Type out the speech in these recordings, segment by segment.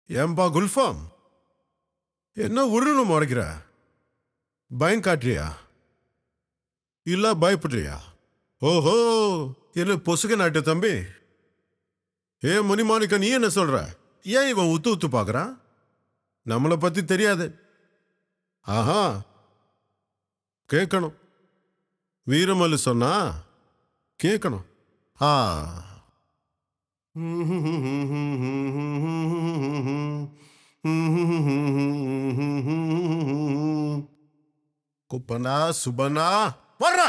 ஏன்பா குல்ஃபாம் என்ன உருணும் முறைக்கிற பயம் காட்டுறியா இல்ல பயப்படுறியா ஓஹோ என்ன பொசுக நாட்டு தம்பி ஏ முனிமாணிக்க நீ என்ன சொல்ற ஏன் இவன் உத்து உத்து பார்க்கறான் நம்மளை பத்தி தெரியாது ஆஹா கேட்கணும் வீரமல்லு சொன்னா கேட்கணும் ஆ குப்பனா சுபனா வர்றா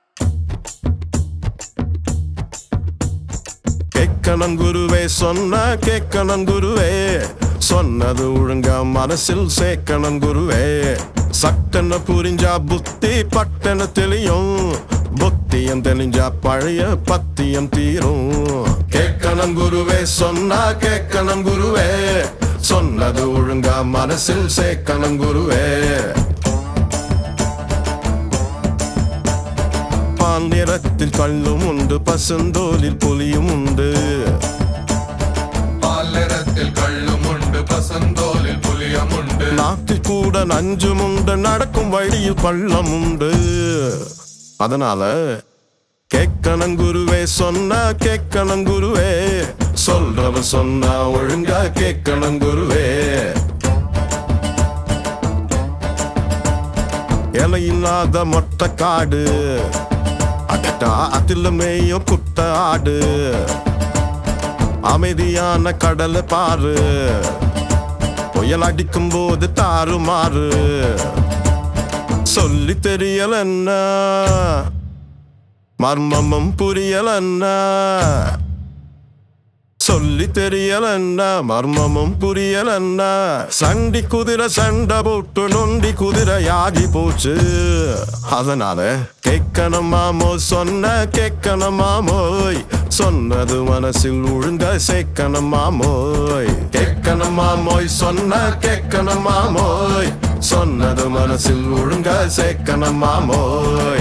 கேட்கணும் குருவே சொன்னா கேட்கணும் குருவே சொன்னது ஒழுங்கா மனசில் சேர்க்கணும் குருவே சட்டன புரிஞ்சா புத்தி பட்டன தெளியும் புத்தியம் தெளிஞ்சா பழைய பத்தியம் தீரும் கேட்கணும் குருவே சொன்னா கேட்கணும் குருவே சொன்னது ஒழுங்கா மனசில் சேர்க்கணும் குருவே பால் நிறத்தில் கல்லும் உண்டு பசுந்தோலில் புலியும் உண்டு பாலிரத்தில் கள்ளும் உண்டு பசந்தோலில் புலியம் உண்டு நாட்டில் கூட நஞ்சும் உண்டு நடக்கும் வழியில் பள்ளம் உண்டு அதனால கேட்கணும் குருவே சொன்னா கேட்கணும் குருவே சொல்றவ சொன்னா ஒழுங்கா கேட்கணும் குருவே இலை இல்லாத மொட்டை காடு அடட்டா அதில் மேயும் குட்ட ஆடு அமைதியான கடலை பாரு புயல் அடிக்கும் போது தாறுமாறு சொல்லி தெரியல என்ன மர்மமும் புரியல என்ன சொல்லி தெரியல என்ன மர்மமும் புரியல என்ன சண்டி குதிரை சண்டை போட்டு நொண்டி குதிரை யாகி போச்சு அதனால கேட்கணுமாமோ சொன்ன கேட்கணுமாமோய் சொன்னது மனசில் ஒழுங்க சேர்க்கணுமாமோய் கேட்கணுமாமோய் சொன்ன கேட்கணுமாமோய் சொன்னது மனசில் ஒழுங்க சேர்க்கணுமாமோய்